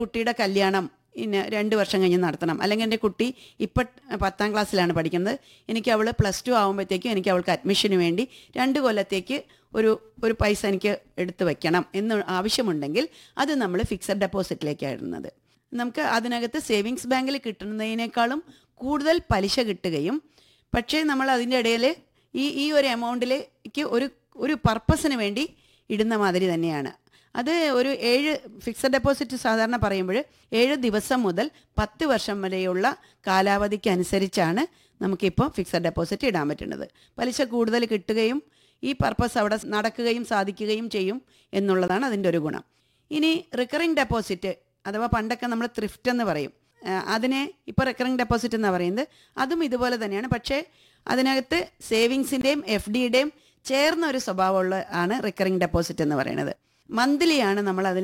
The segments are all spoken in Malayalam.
കുട്ടിയുടെ കല്യാണം ഇന്ന് രണ്ട് വർഷം കഴിഞ്ഞ് നടത്തണം അല്ലെങ്കിൽ എൻ്റെ കുട്ടി ഇപ്പം പത്താം ക്ലാസ്സിലാണ് പഠിക്കുന്നത് എനിക്ക് അവൾ പ്ലസ് ടു ആകുമ്പോഴത്തേക്കും എനിക്ക് അവൾക്ക് അഡ്മിഷന് വേണ്ടി രണ്ട് കൊല്ലത്തേക്ക് ഒരു ഒരു പൈസ എനിക്ക് എടുത്തു വെക്കണം എന്ന് ആവശ്യമുണ്ടെങ്കിൽ അത് നമ്മൾ ഫിക്സഡ് ഡെപ്പോസിറ്റിലേക്കാണ് ഇടുന്നത് നമുക്ക് അതിനകത്ത് സേവിങ്സ് ബാങ്കിൽ കിട്ടുന്നതിനേക്കാളും കൂടുതൽ പലിശ കിട്ടുകയും പക്ഷേ നമ്മൾ അതിൻ്റെ ഇടയിൽ ഈ ഈ ഒരു എമൗണ്ടിലേക്ക് ഒരു ഒരു പർപ്പസിന് വേണ്ടി ഇടുന്ന മാതിരി തന്നെയാണ് അത് ഒരു ഏഴ് ഫിക്സഡ് ഡെപ്പോസിറ്റ് സാധാരണ പറയുമ്പോൾ ഏഴ് ദിവസം മുതൽ പത്ത് വർഷം വരെയുള്ള കാലാവധിക്ക് അനുസരിച്ചാണ് നമുക്കിപ്പോൾ ഫിക്സഡ് ഡെപ്പോസിറ്റ് ഇടാൻ പറ്റുന്നത് പലിശ കൂടുതൽ കിട്ടുകയും ഈ പർപ്പസ് അവിടെ നടക്കുകയും സാധിക്കുകയും ചെയ്യും എന്നുള്ളതാണ് അതിൻ്റെ ഒരു ഗുണം ഇനി റിക്കറിംഗ് ഡെപ്പോസിറ്റ് അഥവാ പണ്ടൊക്കെ നമ്മൾ ത്രിഫ്റ്റ് എന്ന് പറയും ആ, അതിനെ ഇപ്പോൾ റിക്കറിംഗ് ഡെപ്പോസിറ്റ് എന്ന് പറയുന്നത് അതും ഇതുപോലെ തന്നെയാണ് പക്ഷേ അതിനകത്ത് സേവിങ്സിൻ്റെയും എഫ് ഡിയുടെയും ചേർന്ന ഒരു സ്വഭാവമുള്ള ആണ് റിക്കറിംഗ് ഡെപ്പോസിറ്റ് എന്ന് പറയുന്നത് മന്ത്ലിയാണ് നമ്മളതിൽ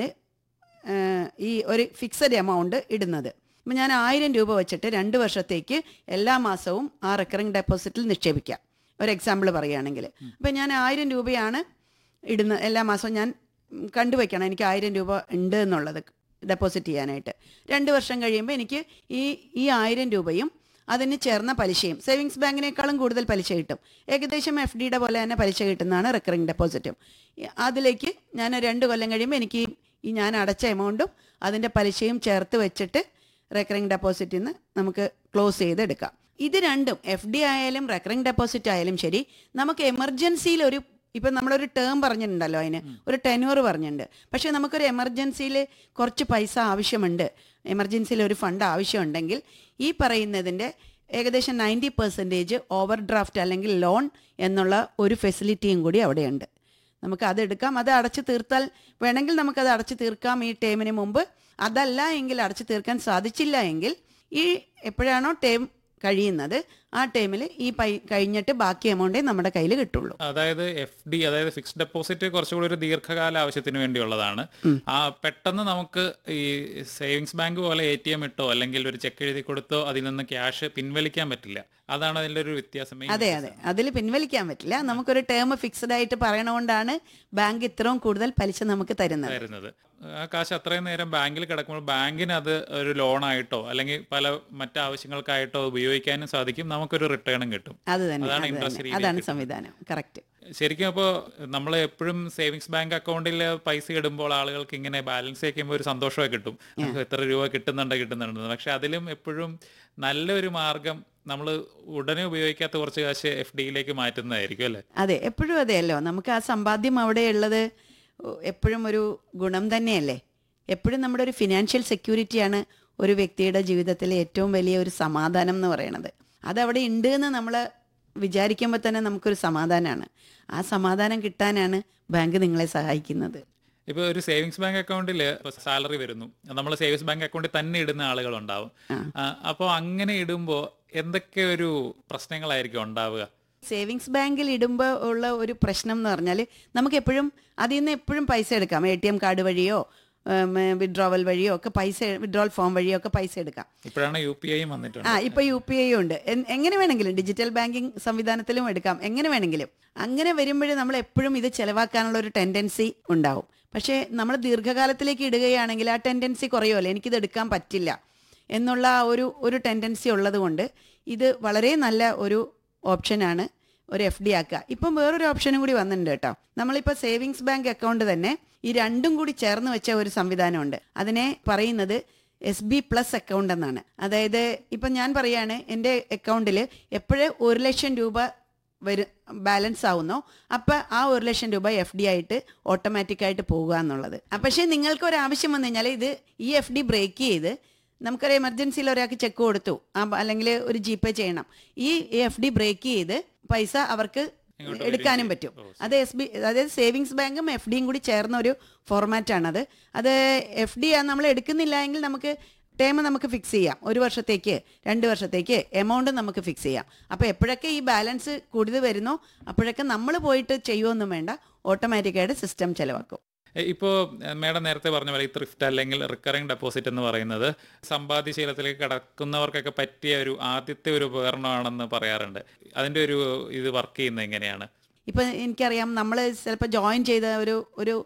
ഈ ഒരു ഫിക്സഡ് എമൗണ്ട് ഇടുന്നത് അപ്പം ഞാൻ ആയിരം രൂപ വെച്ചിട്ട് രണ്ട് വർഷത്തേക്ക് എല്ലാ മാസവും ആ റിക്കറിംഗ് ഡെപ്പോസിറ്റിൽ നിക്ഷേപിക്കാം ഒരു എക്സാമ്പിൾ പറയുകയാണെങ്കിൽ അപ്പം ഞാൻ ആയിരം രൂപയാണ് ഇടുന്ന എല്ലാ മാസവും ഞാൻ ഉം, കണ്ടുവയ്ക്കണം എനിക്ക് ആയിരം രൂപ ഉണ്ട് എന്നുള്ളത് ഡെപ്പോസിറ്റ് ചെയ്യാനായിട്ട് രണ്ട് വർഷം കഴിയുമ്പോൾ എനിക്ക് ഈ ഈ ആയിരം രൂപയും അതിന് ചേർന്ന പലിശയും സേവിങ്സ് ബാങ്കിനേക്കാളും കൂടുതൽ പലിശ കിട്ടും ഏകദേശം എഫ് ഡിയുടെ പോലെ തന്നെ പലിശ കിട്ടുന്നതാണ് റിക്കറിംഗ് ഡെപ്പോസിറ്റും ഈ- അതിലേക്ക് ഞാൻ രണ്ട് കൊല്ലം കഴിയുമ്പോൾ എനിക്ക് ഈ- ഈ ഞാൻ അടച്ച എമൗണ്ടും അതിൻ്റെ പലിശയും ചേർത്ത് വെച്ചിട്ട് റെക്കറിംഗ് ഡെപ്പോസിറ്റിൽ നിന്ന് നമുക്ക് ക്ലോസ് ചെയ്തെടുക്കാം ഇത് രണ്ടും എഫ് ഡി ആയാലും റെക്കറിംഗ് ഡെപ്പോസിറ്റ് ആയാലും ശരി നമുക്ക് എമർജൻസിയിൽ ഒരു ഇപ്പം നമ്മളൊരു ടേം പറഞ്ഞിട്ടുണ്ടല്ലോ അതിന് ഒരു ടെന്യൂർ പറഞ്ഞിട്ടുണ്ട് പക്ഷേ നമുക്കൊരു എമർജൻസിയിൽ കുറച്ച് പൈസ ആവശ്യമുണ്ട് എമർജൻസിയിൽ ഒരു ഫണ്ട് ആവശ്യമുണ്ടെങ്കിൽ ഈ പറയുന്നതിൻ്റെ ഏകദേശം നയൻറ്റി പെർസെൻറ്റേജ് ഓവർ ഡ്രാഫ്റ്റ് അല്ലെങ്കിൽ ലോൺ എന്നുള്ള ഒരു ഫെസിലിറ്റിയും കൂടി അവിടെയുണ്ട് നമുക്ക് അത് എടുക്കാം അത് അടച്ചു തീർത്താൽ വേണമെങ്കിൽ നമുക്കത് അടച്ചു തീർക്കാം ഈ ടേമിന് മുമ്പ് അതല്ല എങ്കിൽ അടച്ചു തീർക്കാൻ സാധിച്ചില്ല എങ്കിൽ ഈ എപ്പോഴാണോ ടേം കഴിയുന്നത് ആ ടൈമിൽ ഈ പൈ കഴിഞ്ഞിട്ട് ബാക്കി എമൗണ്ടേ നമ്മുടെ കയ്യിൽ കിട്ടുള്ളൂ അതായത് എഫ് ഡി അതായത് ഫിക്സ്ഡ് ഡെപ്പോസിറ്റ് കുറച്ചുകൂടി ഒരു ദീർഘകാല ആവശ്യത്തിന് വേണ്ടിയുള്ളതാണ് ആ പെട്ടെന്ന് നമുക്ക് ഈ സേവിങ്സ് ബാങ്ക് പോലെ എ ടി എം ഇട്ടോ അല്ലെങ്കിൽ ഒരു ചെക്ക് എഴുതി കൊടുത്തോ അതിൽ നിന്ന് ക്യാഷ് പിൻവലിക്കാൻ പറ്റില്ല അതാണ് അതിന്റെ ഒരു വ്യത്യാസം main അതെ അതെ അതിൽ പിൻവലിക്കാൻ പറ്റില്ല നമുക്കൊരു ടേം ഫിക്സഡ് ആയിട്ട് പറയണതുകൊണ്ടാണ് ബാങ്ക് ഇത്രയും കൂടുതൽ പലിശ നമുക്ക് തരുന്നത് തരുന്നത് ആ കാശ് അത്രയും നേരം ബാങ്കിൽ കിടക്കുമ്പോൾ ബാങ്കിന് അത് ഒരു ലോണായിട്ടോ അല്ലെങ്കിൽ പല മറ്റാവശ്യങ്ങൾക്കായിട്ടോ ഉപയോഗിക്കാനും സാധിക്കും നമുക്കൊരു റിട്ടേണും കിട്ടും അത് തന്നെ അതാണ് അത് interest തന്നെ rate അതാണ് കിട്ടുന്നത്. സംവിധാനം കറക്റ്റ് ശരിക്കും അപ്പോൾ നമ്മൾ എപ്പോഴും സേവിങ്സ് ബാങ്ക് അക്കൗണ്ടിൽ പൈസ ഇടുമ്പോൾ ആളുകൾക്ക് ഇങ്ങനെ ബാലൻസ് വയ്ക്കുമ്പോൾ ഒരു സന്തോഷമൊക്കെ കിട്ടും നമുക്ക് എത്ര രൂപ കിട്ടുന്നുണ്ട് കിട്ടുന്നുണ്ട് പക്ഷെ അതിലും എപ്പോഴും നല്ലൊരു മാർഗം നമ്മൾ ഉടനെ ഉപയോഗിക്കാത്ത കുറച്ച് കാശ് എഫ് ഡിയിലേക്ക് മാറ്റുന്നതായിരിക്കും അല്ലേ അതെ എപ്പോഴും അതെയല്ലോ നമുക്ക് ആ സമ്പാദ്യം അവിടെ ഉള്ളത് എപ്പോഴും ഒരു ഗുണം തന്നെയല്ലേ എപ്പോഴും നമ്മുടെ ഒരു ഫിനാൻഷ്യൽ സെക്യൂരിറ്റിയാണ് ഒരു വ്യക്തിയുടെ ജീവിതത്തിലെ ഏറ്റവും വലിയ ഒരു സമാധാനം എന്ന് പറയുന്നത് അതവിടെ ഉണ്ട് എന്ന് നമ്മൾ വിചാരിക്കുമ്പോൾ തന്നെ നമുക്കൊരു സമാധാനമാണ് ആ സമാധാനം കിട്ടാനാണ് ബാങ്ക് നിങ്ങളെ സഹായിക്കുന്നത് ഇപ്പോൾ ഒരു സേവിങ്സ് ബാങ്ക് അക്കൗണ്ടിൽ സാലറി വരുന്നു നമ്മൾ സേവിങ്സ് ബാങ്ക് അക്കൗണ്ടിൽ തന്നെ ഇടുന്ന ആളുകളുണ്ടാവും അപ്പോൾ അങ്ങനെ ഇടുമ്പോൾ എന്തൊക്കെ ഒരു പ്രശ്നങ്ങളായിരിക്കും ഉണ്ടാവുക സേവിങ്സ് ബാങ്കിൽ ഇടുമ്പോൾ ഉള്ള ഒരു പ്രശ്നം എന്ന് പറഞ്ഞാൽ നമുക്ക് എപ്പോഴും അതിൽ നിന്ന് എപ്പോഴും പൈസ എടുക്കാം എ ടി എം കാർഡ് വഴിയോ വിഡ്രോവൽ വഴിയോ ഒക്കെ പൈസ വിഡ്രോവൽ ഫോം വഴിയോ ഒക്കെ പൈസ എടുക്കാം ഇപ്പോഴാണ് യു പി ഐയും വന്നിട്ടുണ്ട് ആ ഇപ്പൊ യു പി ഐ ഉണ്ട് എൻ- എങ്ങനെ വേണമെങ്കിലും ഡിജിറ്റൽ ബാങ്കിങ് സംവിധാനത്തിലും എടുക്കാം എങ്ങനെ വേണമെങ്കിലും അങ്ങനെ വരുമ്പോഴേ നമ്മൾ എപ്പോഴും ഇത് ചെലവാക്കാനുള്ള ഒരു ടെൻഡൻസി ഉണ്ടാവും പക്ഷേ നമ്മൾ ദീർഘകാലത്തിലേക്ക് ഇടുകയാണെങ്കിൽ ആ ടെൻഡൻസി കുറയുമല്ലോ എനിക്കിത് എടുക്കാൻ പറ്റില്ല എന്നുള്ള ആ ഒരു ഒരു ടെൻഡൻസി ഉള്ളത് കൊണ്ട് ഇത് വളരെ നല്ല ഒരു ഓപ്ഷനാണ് ഒരു എഫ് ഡി ആക്കുക ഇപ്പം വേറൊരു ഓപ്ഷനും കൂടി വന്നിട്ടുണ്ട് കേട്ടോ നമ്മളിപ്പോൾ സേവിങ്സ് ബാങ്ക് അക്കൗണ്ട് തന്നെ ഈ രണ്ടും കൂടി ചേർന്ന് വെച്ച ഒരു സംവിധാനമുണ്ട് അതിനെ പറയുന്നത് എസ് ബി പ്ലസ് അക്കൗണ്ട് എന്നാണ് അതായത് ഇപ്പം ഞാൻ പറയാണ് എൻ്റെ അക്കൗണ്ടിൽ എപ്പോഴേ ഒരു ലക്ഷം രൂപ വരും ബാലൻസ് ആവുന്നോ അപ്പം ആ ഒരു ലക്ഷം രൂപ എഫ് ഡി ആയിട്ട് ഓട്ടോമാറ്റിക്കായിട്ട് പോകുക എന്നുള്ളത് ആ, പക്ഷേ നിങ്ങൾക്ക് ഒരു ആവശ്യം വന്നു കഴിഞ്ഞാൽ ഇത് ഈ എഫ് ഡി ബ്രേക്ക് ചെയ്ത് നമുക്കൊരു എമർജൻസിയിൽ ഒരാൾക്ക് ചെക്ക് കൊടുത്തു ആ, അല്ലെങ്കിൽ ഒരു ജി പേ ചെയ്യണം ഈ എഫ് ഡി ബ്രേക്ക് ചെയ്ത് പൈസ അവർക്ക് ഇങ്ങോട്ട് എടുക്കാനും വരികയും പറ്റും ചെയ്യും. അത് എസ് ബി അതായത് സേവിങ്സ് ബാങ്കും എഫ് ഡിയും കൂടി ചേർന്ന ഒരു ഫോർമാറ്റാണത് അത് എഫ് ഡി നമ്മൾ എടുക്കുന്നില്ല എങ്കിൽ നമുക്ക് ടേം നമുക്ക് ഫിക്സ് ചെയ്യാം ഒരു വർഷത്തേക്ക് രണ്ട് വർഷത്തേക്ക് എമൗണ്ട് നമുക്ക് ഫിക്സ് ചെയ്യാം അപ്പോൾ എപ്പോഴൊക്കെ ഈ ബാലൻസ് കൂടുതൽ വരുന്നോ അപ്പോഴൊക്കെ നമ്മൾ പോയിട്ട് ചെയ്യുമൊന്നും വേണ്ട ഓട്ടോമാറ്റിക്കായിട്ട് സിസ്റ്റം ചിലവാക്കും ഇപ്പോൾ മേഡം നേരത്തെ പറഞ്ഞ പോലെ ഈ ത്രിഫ്റ്റ് അല്ലെങ്കിൽ റിക്കറിംഗ് ഡെപ്പോസിറ്റ് എന്ന് പറയുന്നത് സമ്പാദ്യശീലത്തിലേക്ക് കടക്കുന്നവർക്കൊക്കെ പറ്റിയ ഒരു ആദ്യത്തെ ഒരു ഉപകരണമാണെന്ന് പറയാറുണ്ട് അതിൻ്റെ ഒരു ഇത് വർക്ക് ചെയ്യുന്നത് എങ്ങനെയാണ് ഇപ്പം എനിക്കറിയാം നമ്മൾ ചിലപ്പോൾ ജോയിൻ ചെയ്ത ഒരു ഒരു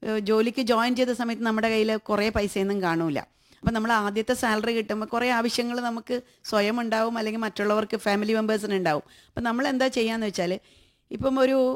ഏഹ് ജോലിക്ക് ജോയിൻ ചെയ്ത സമയത്ത് നമ്മുടെ കയ്യിൽ കുറേ പൈസയൊന്നും കാണൂല അപ്പം നമ്മൾ ആദ്യത്തെ സാലറി കിട്ടുമ്പോൾ കുറേ ആവശ്യങ്ങൾ നമുക്ക് സ്വയം ഉണ്ടാവും അല്ലെങ്കിൽ മറ്റുള്ളവർക്ക് ഫാമിലി മെമ്പേഴ്സിന് ഉണ്ടാവും അപ്പം നമ്മൾ എന്താ ചെയ്യാന്ന് വെച്ചാൽ ഇപ്പം ഒരു